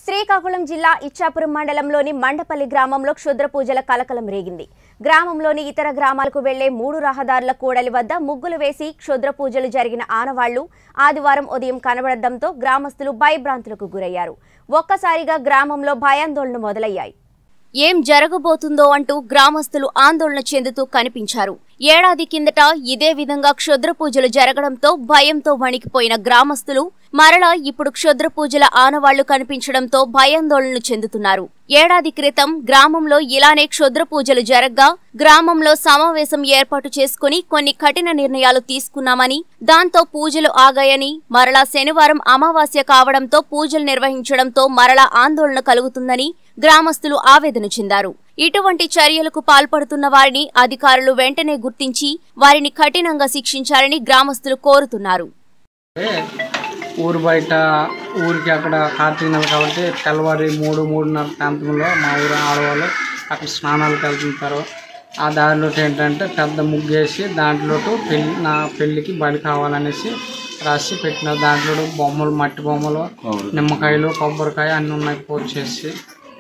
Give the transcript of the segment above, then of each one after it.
శ్రీకాకుళం జిల్లా ఇచ్చాపురం మండలంలోని మండపల్లి గ్రామంలో క్షుద్ర పూజల కలకలం రేగింది గ్రామంలోని ఇతర గ్రామాలకు వెళ్లే మూడు రహదారుల కూడలి వద్ద ముగ్గులు వేసి క్షుద్ర పూజలు జరిగిన ఆనవాళ్లు ఆదివారం ఉదయం కనబడడంతో గ్రామస్తులు భయభ్రాంతులకు గురయ్యారు ఒక్కసారిగా గ్రామంలో భయాందోళన మొదలయ్యాయి ఏం జరగబోతుందో అంటూ గ్రామస్తులు ఆందోళన చెందుతూ కనిపించారు ఏడాది కిందట ఇదే విధంగా క్షుద్ర పూజలు జరగడంతో భయంతో వణికిపోయిన గ్రామస్తులు మరలా ఇప్పుడు క్షుద్ర పూజల ఆనవాళ్లు కనిపించడంతో భయాందోళనలు చెందుతున్నారు ఏడాది క్రితం గ్రామంలో ఇలానే క్షుద్ర పూజలు జరగ్గా గ్రామంలో సమావేశం ఏర్పాటు చేసుకుని కొన్ని కఠిన నిర్ణయాలు తీసుకున్నామని దాంతో పూజలు ఆగాయని మరలా శనివారం అమావాస్య కావడంతో పూజలు నిర్వహించడంతో మరలా ఆందోళన కలుగుతుందని గ్రామస్తులు ఆవేదన చెందారు ఇటువంటి చర్యలకు పాల్పడుతున్న వారిని అధికారులు వెంటనే గుర్తించి వారిని కఠినంగా శిక్షించాలని గ్రామస్తులు కోరుతున్నారు అంటే ఊరు బయట ఊరికి అక్కడ కార్తీక నెల కాబట్టి తెల్లవారి మూడు మూడున్నర ప్రాంతంలో మా ఊరు ఆడవాళ్ళు అక్కడ స్నానాలకు వెళ్తుంటారు ఆ దారిలో ఏంటంటే పెద్ద ముగ్గు వేసి దాంట్లో పెళ్ళి నా పెళ్ళికి బలి కావాలనేసి రాసి పెట్టిన దాంట్లో బొమ్మలు మట్టి బొమ్మలు నిమ్మకాయలు కొబ్బరికాయ అన్నీ ఉన్నాయి పూజ చేసి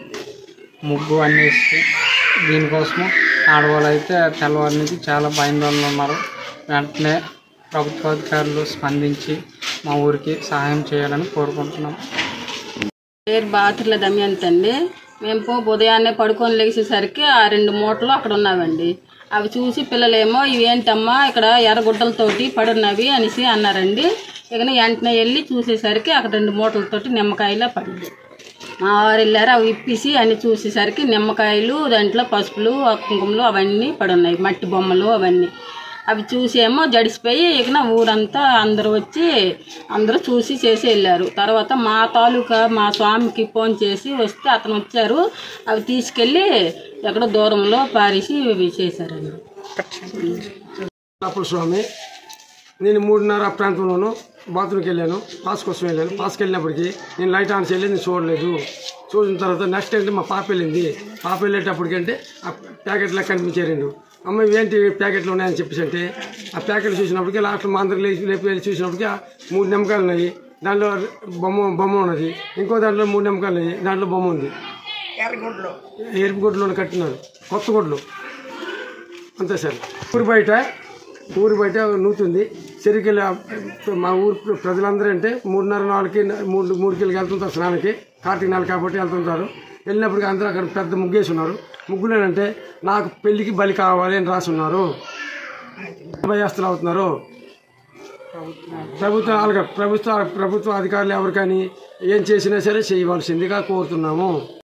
ముగ్గు అన్నీ వేసి దీనికోసం ఆడవాళ్ళు అయితే తెల్లవారి నుంచి చాలా భయాందోళనలు ఉన్నారు వెంటనే ప్రభుత్వాధికారులు స్పందించి మా ఊరికి సహాయం చేయాలని కోరుకుంటున్నాం పేరు బాతుర్ల దమయంతి అండి మేము పో ఉదయాన్నే పడుకొని లేచేసరికి ఆ రెండు మూటలు అక్కడ ఉన్నావండి అవి చూసి పిల్లలేమో ఇవేంటమ్మా ఇక్కడ ఎర్రగుడ్డలతోటి పడున్నవి అనేసి అన్నారండి ఇక వెంటనే వెళ్ళి చూసేసరికి అక్కడ రెండు మూటలతోటి నిమ్మకాయలా పడింది మా వారు వెళ్ళారు అవి ఇప్పేసి అన్ని చూసేసరికి నిమ్మకాయలు దాంట్లో పసుపులు ఆ కుంకుమలు అవన్నీ పడున్నాయి మట్టి బొమ్మలు అవన్నీ అవి చూసేమో జడిసిపోయి ఇక ఊరంతా అందరూ వచ్చి అందరూ చూసి చేసి వెళ్ళారు తర్వాత మా తాలూకా మా స్వామికి ఫోన్ చేసి వస్తే అతను వచ్చారు అవి తీసుకెళ్ళి ఎక్కడో దూరంలో పారేసి ఇవి చేశారండి అప్పుడు స్వామి నేను మూడున్నర ఆ ప్రాంతంలోనూ బాత్రూమ్కి వెళ్ళాను పాస్ కోసం వెళ్ళాను పాస్కి వెళ్ళినప్పటికీ నేను లైట్ ఆన్ చేయలేదు నేను చూడలేదు చూసిన తర్వాత నెక్స్ట్ ఏంటి మా పాప వెళ్ళింది పాప వెళ్ళేటప్పటికంటే ఆ ప్యాకెట్లో కనిపించే రెండు అమ్మ ఇవేంటి ప్యాకెట్లు ఉన్నాయని చెప్పేసి అంటే ఆ ప్యాకెట్లు చూసినప్పటికీ లాస్ట్ మా అందరికి లేచి లేపి వెళ్ళి చూసినప్పటికీ ఆ మూడు నిమ్మకాయలు ఉన్నాయి దాంట్లో బొమ్మ బొమ్మ ఉన్నది ఇంకో దాంట్లో మూడు నిమ్మకాయలు ఉన్నాయి దాంట్లో బొమ్మ ఉంది ఎరుపు గుడ్లు కట్టినారు కొత్త గుడ్లు అంతే సార్ ఊరు బయట ఊరు బయట నూతుంది చెరుకెళ్ళి మా ఊరు ప్రజలందరూ అంటే మూడున్నర నాలుగుకి మూడు మూడుకెళ్ళి వెళ్తుంటారు స్నానానికి కార్తీక నెల కాబట్టి వెళ్తుంటారు వెళ్ళినప్పటికీ అందరూ అక్కడ పెద్ద ముగ్గేసి ఉన్నారు ముగ్గులు ఏంటంటే నాకు పెళ్లికి బలి కావాలి అని రాసి ఉన్నారు భయస్తులు అవుతున్నారు ప్రభుత్వం అలాగే ప్రభుత్వ ప్రభుత్వ అధికారులు ఎవరు కానీ ఏం చేసినా సరే చేయవలసిందిగా కోరుతున్నాము